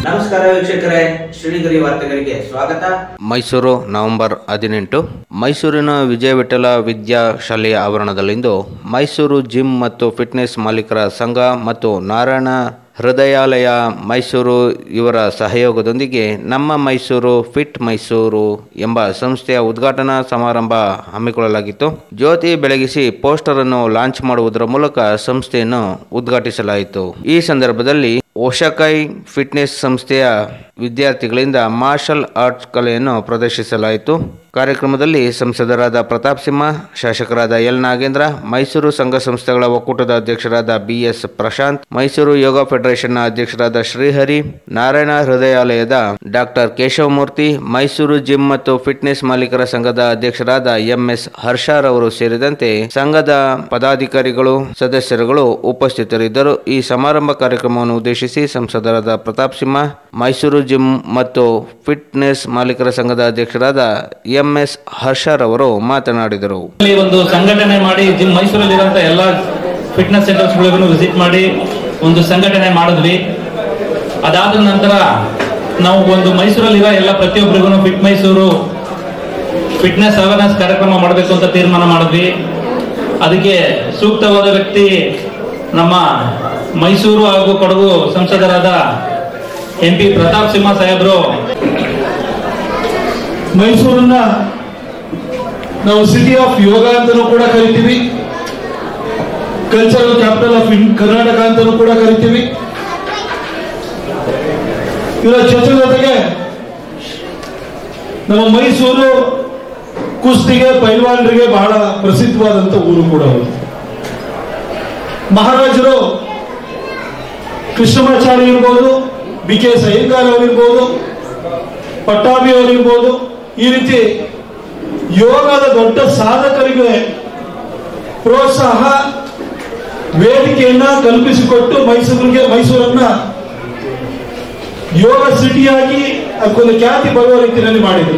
ನಮಸ್ಕಾರ ವೀಕ್ಷಕರೇ ಶ್ರೀಗರಿ ವಾರ್ತೆಗಳಿಗೆ ಸ್ವಾಗತ ಮೈಸೂರು ನವೆಂಬರ್ ಹದಿನೆಂಟು ಮೈಸೂರಿನ ವಿಜಯ ವಿಠಲ ವಿದ್ಯಾ ಶಾಲೆಯ ಆವರಣದಲ್ಲಿಂದು ಮೈಸೂರು ಜಿಮ್ ಮತ್ತು ಫಿಟ್ನೆಸ್ ಮಾಲೀಕರ ಸಂಘ ಮತ್ತು ನಾರಾಯಣ ಹೃದಯಾಲಯ ಮೈಸೂರು ಇವರ ಸಹಯೋಗದೊಂದಿಗೆ ನಮ್ಮ ಮೈಸೂರು ಫಿಟ್ ಮೈಸೂರು ಎಂಬ ಸಂಸ್ಥೆಯ ಉದ್ಘಾಟನಾ ಸಮಾರಂಭ ಹಮ್ಮಿಕೊಳ್ಳಲಾಗಿತ್ತು ಜ್ಯೋತಿ ಬೆಳಗಿಸಿ ಪೋಸ್ಟರ್ ಅನ್ನು ಲಾಂಚ್ ಮಾಡುವುದರ ಮೂಲಕ ಸಂಸ್ಥೆಯನ್ನು ಉದ್ಘಾಟಿಸಲಾಯಿತು ಈ ಸಂದರ್ಭದಲ್ಲಿ ಓಶಕೈ ಫಿಟ್ನೆಸ್ ಸಂಸ್ಥೆಯ ವಿದ್ಯಾರ್ಥಿಗಳಿಂದ ಮಾರ್ಷಲ್ ಆರ್ಟ್ಸ್ ಕಲೆಯನ್ನು ಪ್ರದರ್ಶಿಸಲಾಯಿತು ಕಾರ್ಯಕ್ರಮದಲ್ಲಿ ಸಂಸದರಾದ ಪ್ರತಾಪ್ ಸಿಂಹ ಶಾಸಕರಾದ ಎಲ್ ನಾಗೇಂದ್ರ ಮೈಸೂರು ಸಂಘ ಸಂಸ್ಥೆಗಳ ಒಕ್ಕೂಟದ ಅಧ್ಯಕ್ಷರಾದ ಬಿ ಎಸ್ ಪ್ರಶಾಂತ್ ಮೈಸೂರು ಯೋಗ ಫೆಡರೇಷನ್ನ ಅಧ್ಯಕ್ಷರಾದ ಶ್ರೀಹರಿ ನಾರಾಯಣ ಹೃದಯಾಲಯದ ಡಾಕ್ಟರ್ ಕೇಶವಮೂರ್ತಿ ಮೈಸೂರು ಜಿಮ್ ಮತ್ತು ಫಿಟ್ನೆಸ್ ಮಾಲೀಕರ ಸಂಘದ ಅಧ್ಯಕ್ಷರಾದ ಎಂ ಎಸ್ ಹರ್ಷಾರ್ ಅವರು ಸೇರಿದಂತೆ ಸಂಘದ ಪದಾಧಿಕಾರಿಗಳು ಸದಸ್ಯರುಗಳು ಉಪಸ್ಥಿತರಿದ್ದರು ಈ ಸಮಾರಂಭ ಕಾರ್ಯಕ್ರಮವನ್ನು ಉದ್ದೇಶಿಸಿ ಸಂಸದರಾದ ಪ್ರತಾಪ್ ಸಿಂಹ ಮೈಸೂರು ಜಿಮ್ ಮತ್ತು ಫಿಟ್ನೆಸ್ ಮಾಲೀಕರ ಸಂಘದ ಅಧ್ಯಕ್ಷರಾದ ಎಂ ಎಸ್ ಹರ್ಷಾರ್ ಅವರು ಮಾತನಾಡಿದರು ಇಲ್ಲಿ ಒಂದು ಸಂಘಟನೆ ಮಾಡಿ ಜಿಮ್ ಮೈಸೂರಲ್ಲಿರುವಂತ ಎಲ್ಲ ಫಿಟ್ನೆಸ್ ಸೆಂಟರ್ಸ್ಗಳಿಗೂ ವಿಸಿಟ್ ಮಾಡಿ ಒಂದು ಸಂಘಟನೆ ಮಾಡಿದ್ವಿ ಅದಾದ ನಂತರ ನಾವು ಒಂದು ಮೈಸೂರಲ್ಲಿರೋ ಎಲ್ಲ ಪ್ರತಿಯೊಬ್ಬರಿಗೂ ಫಿಟ್ ಮೈಸೂರು ಫಿಟ್ನೆಸ್ ಅವೇರ್ನೆಸ್ ಕಾರ್ಯಕ್ರಮ ಮಾಡಬೇಕು ಅಂತ ತೀರ್ಮಾನ ಮಾಡಿದ್ವಿ ಅದಕ್ಕೆ ಸೂಕ್ತವಾದ ವ್ಯಕ್ತಿ ನಮ್ಮ ಮೈಸೂರು ಹಾಗೂ ಕೊಡಗು ಸಂಸದರಾದ ಎಂ ಪಿ ಪ್ರತಾಪ್ ಸಿಂಹ ಸಾಹೇಬರು ಮೈಸೂರನ್ನ ನಾವು ಸಿಟಿ ಆಫ್ ಯೋಗ ಅಂತಲೂ ಕೂಡ ಕರಿತೀವಿ cultural capital of in Karnataka ಅಂತಲೂ ಕೂಡ ಕರಿತೀವಿ ಇದರ ಜೊತೆ ಜೊತೆಗೆ ನಮ್ಮ ಮೈಸೂರು ಕುಸ್ತಿಗೆ ಪೈಲ್ವಾನರಿಗೆ ಬಹಳ ಪ್ರಸಿದ್ಧವಾದಂತ ಊರು ಕೂಡ ಹೌದು ಮಹಾರಾಜರು ಕೃಷ್ಣಮಾಚಾರ್ಯ ಇರ್ಬೋದು ಬಿ ಕೆ ಸೈನ್ಗಾರ್ ಅವರಿರ್ಬೋದು ಪಟ್ಟಾಭಿ ಅವರಿರ್ಬೋದು ಈ ರೀತಿ ಯೋಗದ ದೊಡ್ಡ ಸಾಧಕರಿಗೆ ಪ್ರೋತ್ಸಾಹ ವೇದಿಕೆಯನ್ನ ಕಲ್ಪಿಸಿಕೊಟ್ಟು ಮೈಸೂರಿಗೆ ಮೈಸೂರನ್ನ ಯೋಗ ಸಿಟಿಯಾಗಿ ಅದಕ್ಕೊಂದು ಖ್ಯಾತಿ ಬರುವ ರೀತಿಯಲ್ಲಿ ಮಾಡಿದರು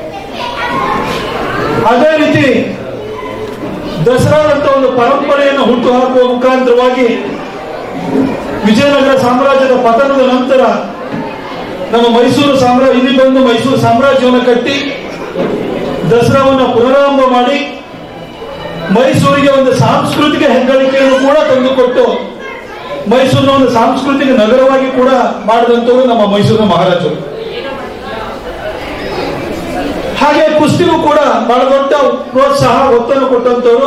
ಅದೇ ರೀತಿ ದಸರಾದಂತ ಒಂದು ಪರಂಪರೆಯನ್ನು ಹುಟ್ಟು ಹಾಕುವ ಮುಖಾಂತರವಾಗಿ ವಿಜಯನಗರ ಸಾಮ್ರಾಜ್ಯದ ಪತನದ ನಂತರ ನಮ್ಮ ಮೈಸೂರು ಸಾಮ್ರಾಜ್ಯ ಇಲ್ಲಿ ಬಂದು ಮೈಸೂರು ಸಾಮ್ರಾಜ್ಯವನ್ನು ಕಟ್ಟಿ ದಸರಾವನ್ನು ಪುನರಾರಂಭ ಮಾಡಿ ಮೈಸೂರಿಗೆ ಒಂದು ಸಾಂಸ್ಕೃತಿಕ ಹೆಗ್ಗಳಿಕೆಯನ್ನು ಕೂಡ ತಂದುಕೊಟ್ಟು ಮೈಸೂರಿನ ಒಂದು ಸಾಂಸ್ಕೃತಿಕ ನಗರವಾಗಿ ಕೂಡ ಮಾಡಿದಂಥವರು ನಮ್ಮ ಮೈಸೂರಿನ ಮಹಾರಾಜರು ಹಾಗೆ ಕುಸ್ತಿಗೂ ಕೂಡ ಬಹಳ ದೊಡ್ಡ ಪ್ರೋತ್ಸಾಹ ಒತ್ತನ್ನು ಕೊಟ್ಟಂತವರು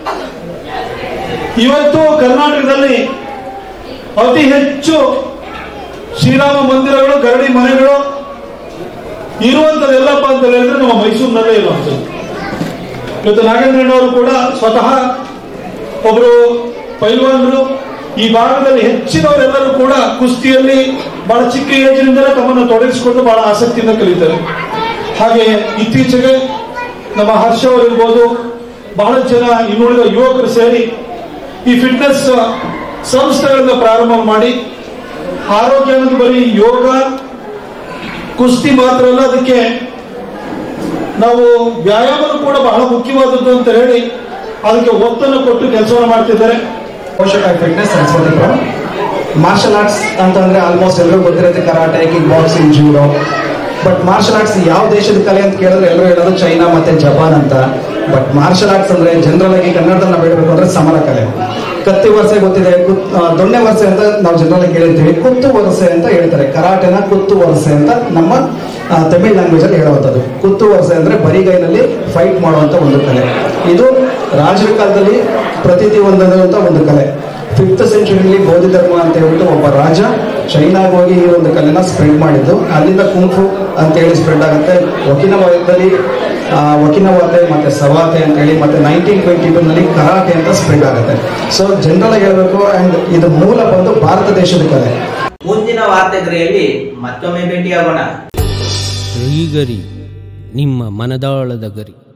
ಇವತ್ತು ಕರ್ನಾಟಕದಲ್ಲಿ ಅತಿ ಹೆಚ್ಚು ಶ್ರೀರಾಮ ಮಂದಿರಗಳು ಗರಡಿ ಮನೆಗಳು ಇರುವಂತದ್ದೆಲ್ಲಪ್ಪ ಅಂತ ಹೇಳಿದ್ರೆ ನಮ್ಮ ಮೈಸೂರಿನಲ್ಲೇ ಇರುವಂಥದ್ದು ಇವತ್ತು ನಾಗೇಂದ್ರಣ್ಣವರು ಕೂಡ ಸ್ವತಃ ಒಬ್ಬರು ಪೈಲ್ವಾನರು ಈ ಭಾಗದಲ್ಲಿ ಹೆಚ್ಚಿನವರೆಲ್ಲರೂ ಕೂಡ ಕುಸ್ತಿಯಲ್ಲಿ ಬಹಳ ಚಿಕ್ಕ ಏಜಿನಿಂದಲೇ ತಮ್ಮನ್ನು ತೊಡಗಿಸಿಕೊಂಡು ಬಹಳ ಆಸಕ್ತಿಯಿಂದ ಕಲಿತಾರೆ ಹಾಗೆ ಇತ್ತೀಚೆಗೆ ನಮ್ಮ ಹರ್ಷ ಅವರಿರ್ಬೋದು ಬಹಳಷ್ಟು ಜನ ಇನ್ನುಳಿದ ಯುವಕರು ಸೇರಿ ಈ ಫಿಟ್ನೆಸ್ ಸಂಸ್ಥೆಗಳನ್ನು ಪ್ರಾರಂಭ ಮಾಡಿ ಆರೋಗ್ಯ ಅನ್ನೋದು ಬರೀ ಯೋಗ ಕುಸ್ತಿ ಮಾತ್ರ ಅಲ್ಲ ಅದಕ್ಕೆ ನಾವು ವ್ಯಾಯಾಮನೂ ಕೂಡ ಬಹಳ ಮುಖ್ಯವಾದದ್ದು ಅಂತ ಹೇಳಿ ಅದಕ್ಕೆ ಒತ್ತನ್ನು ಕೊಟ್ಟು ಕೆಲಸವನ್ನು ಮಾಡ್ತಿದ್ದಾರೆ ಪೋಷಕ ಫಿಟ್ನೆಸ್ ಸಂಸ್ಕೃತಿಕ ಮಾರ್ಷಲ್ ಆರ್ಟ್ಸ್ ಅಂತಂದ್ರೆ ಆಲ್ಮೋಸ್ಟ್ ಎಲ್ಲರಿಗೂ ಗೊತ್ತಿರುತ್ತೆ karate kick boxing judo but martial arts ಯಾವ ದೇಶದ ಕಲೆ ಅಂತ ಕೇಳಿದ್ರೆ ಎಲ್ಲರೂ ಹೇಳೋದು ಚೈನಾ ಮತ್ತೆ ಜಪಾನ್ ಅಂತ ಬಟ್ ಮಾರ್ಷಲ್ ಆರ್ಟ್ಸ್ ಅಂದ್ರೆ ಜನರಲ್ ಆಗಿ ಕನ್ನಡದಲ್ಲಿ ನಾವು ಹೇಳ್ಬೇಕು ಅಂದ್ರೆ ಸಮರ ಕಲೆ ಕತ್ತಿ ವರಸೆ ಗೊತ್ತಿದೆ ಕುತ್- ಆ, ದೊಣ್ಣೆ ವರಸೆ ಅಂತ ನಾವು ಜನರಲ್ ಆಗಿ ಹೇಳಿರ್ತೀವಿ ಕುತ್ತು ವರಸೆ ಅಂತ ಹೇಳ್ತಾರೆ ಕರಾಟೆನ ಕುತ್ತು ವರಸೆ ಅಂತ ನಮ್ಮ ಆ, ತಮಿಳ್ ಲ್ಯಾಂಗ್ವೇಜ್ ಅಲ್ಲಿ ಹೇಳುವಂಥದ್ದು ಕುತ್ತು ವರಸೆ ಅಂದ್ರೆ ಬರಿಗೈನಲ್ಲಿ ಫೈಟ್ ಮಾಡುವಂತ ಒಂದು ಕಲೆ ಇದು ರಾಜರ ಕಾಲದಲ್ಲಿ ಪ್ರತೀತಿ ಹೊಂದಿರುವಂತ ಒಂದು ಕಲೆ ಫಿಫ್ತ್ ಸೆಂಚುರಿಯಲ್ಲಿ ಬೌದ್ಧ ಧರ್ಮ ಅಂತ ಹೇಳ್ಬಿಟ್ಟು ಒಬ್ಬ ರಾಜ ಚೈನಾಗ್ ಹೋಗಿ ಈ ಒಂದು ಕಲೆನ ಸ್ಪ್ರೆಡ್ ಮಾಡಿದ್ದು ಅಲ್ಲಿಂದ ಕುಂಫು ಅಂತ ಹೇಳಿ ಸ್ಪ್ರೆಡ್ ಆಗುತ್ತೆ ವಕಿನವಾದದಲ್ಲಿ ವಕಿನವಾತೆ ಮತ್ತೆ ಸವಾತೆ ಅಂತ ಹೇಳಿ ಮತ್ತೆ ನೈನ್ಟೀನ್ ಟ್ವೆಂಟಿ ಟೂ ನಲ್ಲಿ ಕರಾಟೆ ಅಂತ ಸ್ಪ್ರೆಡ್ ಆಗುತ್ತೆ ಸೊ ಜನರಲ್ ಆಗಿ ಹೇಳ್ಬೇಕು ಅಂಡ್ ಇದು ಮೂಲ ಬಂದು ಭಾರತ ದೇಶದ ಕಲೆ ಮುಂದಿನ ವಾರ್ತೆಗರಿಯಲ್ಲಿ ಮತ್ತೊಮ್ಮೆ ಭೇಟಿಯಾಗೋಣ ಗರಿ ನಿಮ್ಮ ಮನದಾಳದ ಗರಿ